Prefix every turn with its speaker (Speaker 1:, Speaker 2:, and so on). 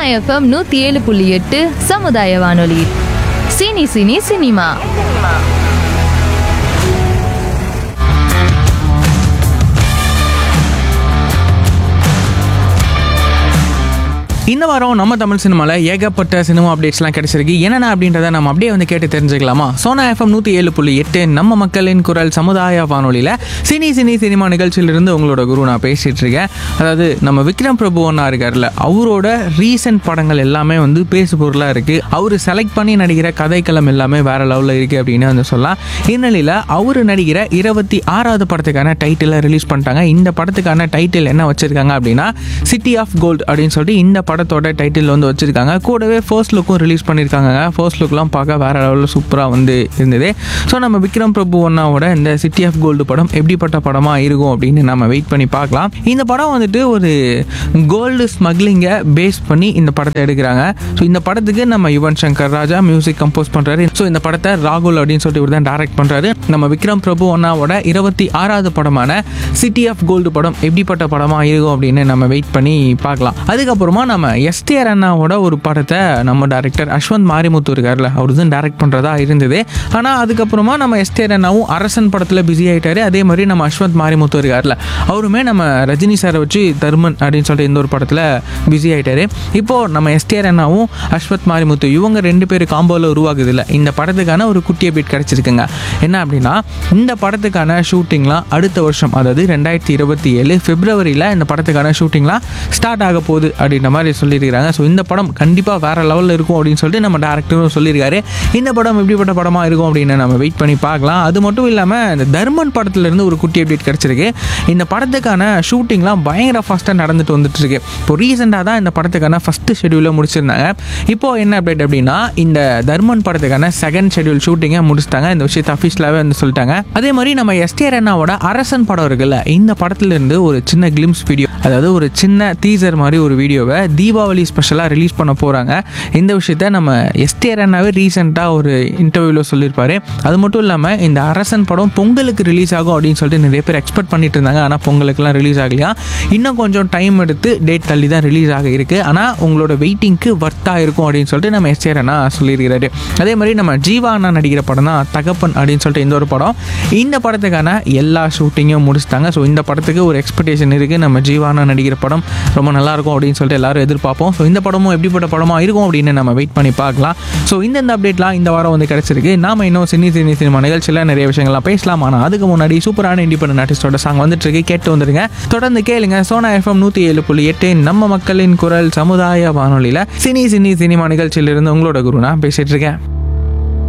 Speaker 1: FM நூத்தி ஏழு புள்ளி எட்டு சமுதாய வானொலி சினி சினி சினிமா
Speaker 2: இந்த வாரம் நம்ம தமிழ் சினிமாவில் ஏகப்பட்ட சினிமா அப்டேட்ஸ்லாம் கிடைச்சிருக்கு என்னென்ன அப்படின்றத நம்ம அப்படியே வந்து கேட்டு தெரிஞ்சுக்கலாமா சோனா எஃப்எம் நூற்றி ஏழு புள்ளி எட்டு நம்ம மக்களின் குரல் சமுதாய வானொலியில் சினி சினி சினிமா நிகழ்ச்சியிலிருந்து உங்களோட குரு நான் பேசிகிட்டு இருக்கேன் அதாவது நம்ம விக்ரம் பிரபு ஒன்றா இருக்கார்ல அவரோட ரீசெண்ட் படங்கள் எல்லாமே வந்து பேசு பொருளாக இருக்குது அவர் செலக்ட் பண்ணி நடிக்கிற கதைக்களம் எல்லாமே வேற லெவலில் இருக்குது அப்படின்னு வந்து சொல்லலாம் இந்நிலையில் அவர் நடிக்கிற இருபத்தி ஆறாவது படத்துக்கான டைட்டிலை ரிலீஸ் பண்ணிட்டாங்க இந்த படத்துக்கான டைட்டில் என்ன வச்சிருக்காங்க அப்படின்னா சிட்டி ஆஃப் கோல்ட் அப்படின்னு சொல்லிட்டு இந்த படத்தோட டைட்டில் வந்து வச்சிருக்காங்க கூடவே ஃபர்ஸ்ட் லுக்கும் ரிலீஸ் பண்ணியிருக்காங்க ஃபர்ஸ்ட் லுக்லாம் பார்க்க வேற லெவலில் சூப்பராக வந்து இருந்தது ஸோ நம்ம விக்ரம் பிரபு ஒன்னாவோட இந்த சிட்டி ஆஃப் கோல்டு படம் எப்படிப்பட்ட படமாக இருக்கும் அப்படின்னு நம்ம வெயிட் பண்ணி பார்க்கலாம் இந்த படம் வந்துட்டு ஒரு கோல்டு ஸ்மக்லிங்கை பேஸ் பண்ணி இந்த படத்தை எடுக்கிறாங்க ஸோ இந்த படத்துக்கு நம்ம யுவன் சங்கர் ராஜா மியூசிக் கம்போஸ் பண்ணுறாரு ஸோ இந்த படத்தை ராகுல் அப்படின்னு சொல்லிட்டு இவர் தான் டைரக்ட் பண்ணுறாரு நம்ம விக்ரம் பிரபு ஒன்னாவோட இருபத்தி ஆறாவது படமான சிட்டி ஆஃப் கோல்டு படம் எப்படிப்பட்ட படமாக இருக்கும் அப்படின்னு நம்ம வெயிட் பண்ணி பார்க்கலாம் அதுக்கப்புறமா நம்ம எஸ்டிஆர் அண்ணாவோட ஒரு படத்தை நம்ம டேரக்டர் அஸ்வந்த் மாரிமுத்து இருக்கார்ல அவர் தான் டைரக்ட் பண்ணுறதா இருந்தது ஆனால் அதுக்கப்புறமா நம்ம எஸ்டிஆர் அண்ணாவும் அரசன் படத்தில் பிஸி ஆகிட்டாரு அதே மாதிரி நம்ம அஸ்வந்த் மாரிமுத்து இருக்கார்ல அவருமே நம்ம ரஜினி சாரை வச்சு தர்மன் அப்படின்னு சொல்லிட்டு இந்த ஒரு படத்தில் பிஸி ஆகிட்டாரு இப்போது நம்ம எஸ்டிஆர் அண்ணாவும் அஸ்வத் மாரிமுத்து இவங்க ரெண்டு பேர் காம்போவில் உருவாகுது இல்லை இந்த படத்துக்கான ஒரு குட்டி அப்டேட் கிடச்சிருக்குங்க என்ன அப்படின்னா இந்த படத்துக்கான ஷூட்டிங்லாம் அடுத்த வருஷம் அதாவது ரெண்டாயிரத்தி இருபத்தி ஏழு பிப்ரவரியில் இந்த படத்துக்கான ஷூட்டிங்லாம் ஸ்டார்ட் ஆக போகுது அப்படின்ற மாதிரி சொல்லியிருக்காங்க ஸோ இந்த படம் கண்டிப்பாக வேற லெவலில் இருக்கும் அப்படின்னு சொல்லிட்டு நம்ம டேரக்டரும் சொல்லியிருக்காரு இந்த படம் எப்படிப்பட்ட படமாக இருக்கும் அப்படின்னு நம்ம வெயிட் பண்ணி பார்க்கலாம் அது மட்டும் இல்லாமல் இந்த தர்மன் படத்துலேருந்து ஒரு குட்டி அப்டேட் கிடச்சிருக்கு இந்த படத்துக்கான ஷூட்டிங்லாம் பயங்கர ஃபாஸ்ட்டாக நடந்துட்டு வந்துட்டு இருக்கு இப்போ ரீசெண்டாக தான் இந்த படத்துக்கான ஃபஸ்ட்டு ஷெடியூலை முடிச்சிருந்தாங்க இப்போ என்ன அப்டேட் அப்படின்னா இந்த தர்மன் படத்துக்கான செகண்ட் ஷெடியூல் ஷூட்டிங்கை முடிச்சிட்டாங்க இந்த விஷயத்தை அஃபீஷியலாகவே வந்து சொல்லிட்டாங்க அதே மாதிரி நம்ம எஸ்டிஆர் அண்ணாவோட அரசன் படம் இருக்குல்ல இந்த படத்துலேருந்து ஒரு சின்ன கிளிம்ஸ் வீடியோ அதாவது ஒரு சின்ன டீசர் மாதிரி ஒரு வீடியோவை தீபாவளி ஸ்பெஷலாக ரிலீஸ் பண்ண போகிறாங்க இந்த விஷயத்த நம்ம எஸ்டிஆர் அண்ணாவே ரீசெண்டாக ஒரு இன்டர்வியூவில் சொல்லியிருப்பாரு அது மட்டும் இல்லாமல் இந்த அரசன் படம் பொங்கலுக்கு ரிலீஸ் ஆகும் அப்படின்னு சொல்லிட்டு நிறைய பேர் எக்ஸ்பெக்ட் பண்ணிட்டு இருந்தாங்க ஆனால் பொங்கலுக்குலாம் ரிலீஸ் ஆகலையா இன்னும் கொஞ்சம் டைம் எடுத்து டேட் தள்ளி தான் ரிலீஸ் ஆக இருக்கு ஆனால் உங்களோட வெயிட்டிங்க்கு ஒர்த்தாக இருக்கும் அப்படின்னு சொல்லிட்டு நம்ம எஸ்டிஆர் அண்ணா சொல்லியிருக்கிறாரு அதே மாதிரி நம்ம ஜீவா அண்ணா நடிக்கிற படம் தான் தகப்பன் அப்படின்னு சொல்லிட்டு இந்த ஒரு படம் இந்த படத்துக்கான எல்லா ஷூட்டிங்கும் முடிச்சிட்டாங்க ஸோ இந்த படத்துக்கு ஒரு எக்ஸ்பெக்டேஷன் இருக்குது நம்ம ஜீவா அண்ணா நடிக்கிற படம் ரொம்ப நல்லா இருக்கும் அப்படின்னு சொல்லிட்டு எல்லாரும் எதிர்பார்ப்போம் ஸோ இந்த படமும் எப்படிப்பட்ட படமாக இருக்கும் அப்படின்னு நம்ம வெயிட் பண்ணி பார்க்கலாம் ஸோ இந்த இந்த அப்டேட்லாம் இந்த வாரம் வந்து கிடச்சிருக்கு நாம இன்னும் சினி சினி சினிமா நிகழ்ச்சியில் நிறைய விஷயங்கள்லாம் பேசலாம் ஆனால் அதுக்கு முன்னாடி சூப்பரான இண்டிபெண்டன்ட் ஆர்டிஸ்டோட சாங் வந்துட்டு இருக்கு கேட்டு வந்துருங்க தொடர்ந்து கேளுங்க சோனா எஃப்எம் நூற்றி ஏழு புள்ளி எட்டு நம்ம மக்களின் குரல் சமுதாய வானொலியில் சினி சினி சினிமா நிகழ்ச்சியிலிருந்து உங்களோட குரு நான் பேசிட்டு இருக்கேன்